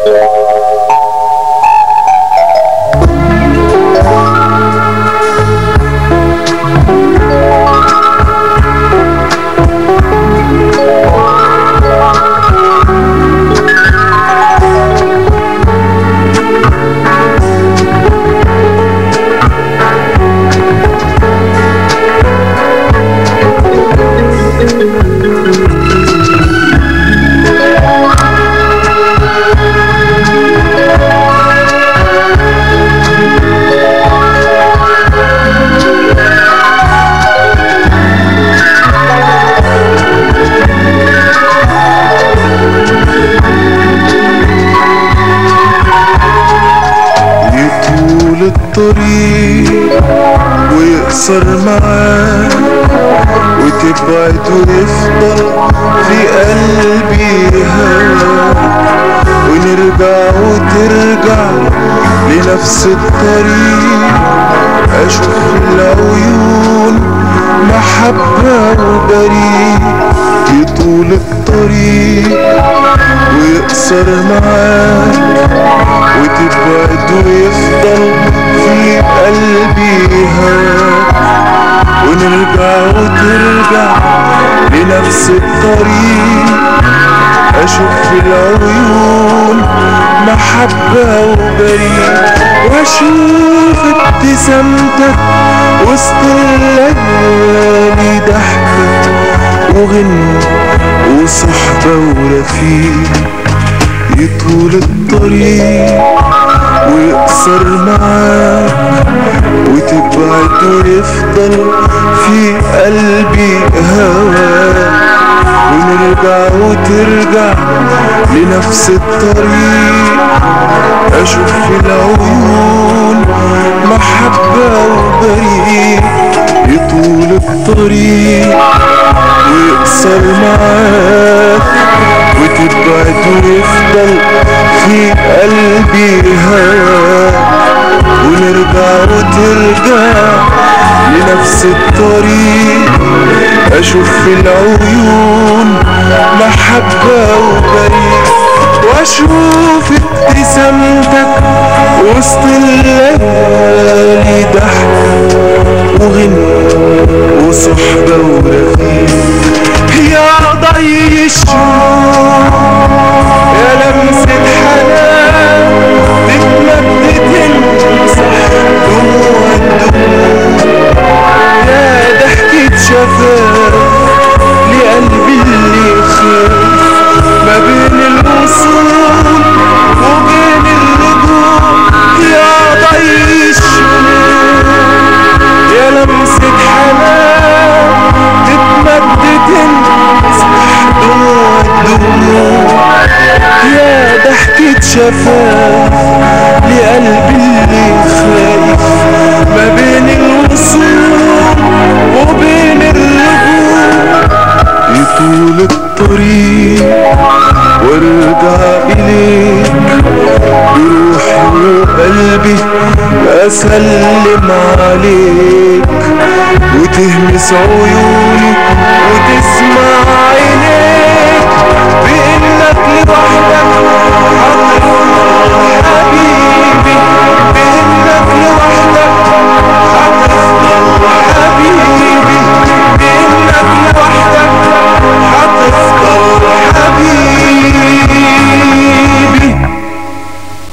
يطول الطريق ويقصر معاك وتبعد ويفضل في قلبي هواك ونرجع وترجع لنفس الطريق اشوف العيون محبة وبريء يطول الطريق ويقصر معاك وتبعد ويفضل في قلبي هواك ونرجع وترجع لنفس الطريق اشوف في العيون محبة وبريء واشوف ابتسامتك وسط الليالي ضحكة وغنى وصحبة ورفيق يطول الطريق ويقصر معاك وتبعد ويفضل في قلبي هواك ونرجع وترجع لنفس الطريق اشوف في العيون محبة وبريء يطول الطريق ويقصر معاك وتبعد ويفضل في قلبي هواك ونرجع وترجع لنفس الطريق اشوف في العيون محبة وبريء واشوف ابتسامتك وسط الليالي ضحك وغنى وصحبة ورفيق يا ضي الشوق يا لمسة حنان تتمدد تمسح دموع الدموع يا ضحكة شفاف لقلبي اللي خاف ما بين الوصول وبين الرجوع يا ضي الشوق يا لمسة حنان تتمدد تمسح دموع الدموع يا ضحكة شفاف لقلبي اللي خايف ما بين الوصول وبين الرجوع يطول الطريق وارجع إليك بروحي وقلبي أسلم عليك وتهمس عيوني وتسلم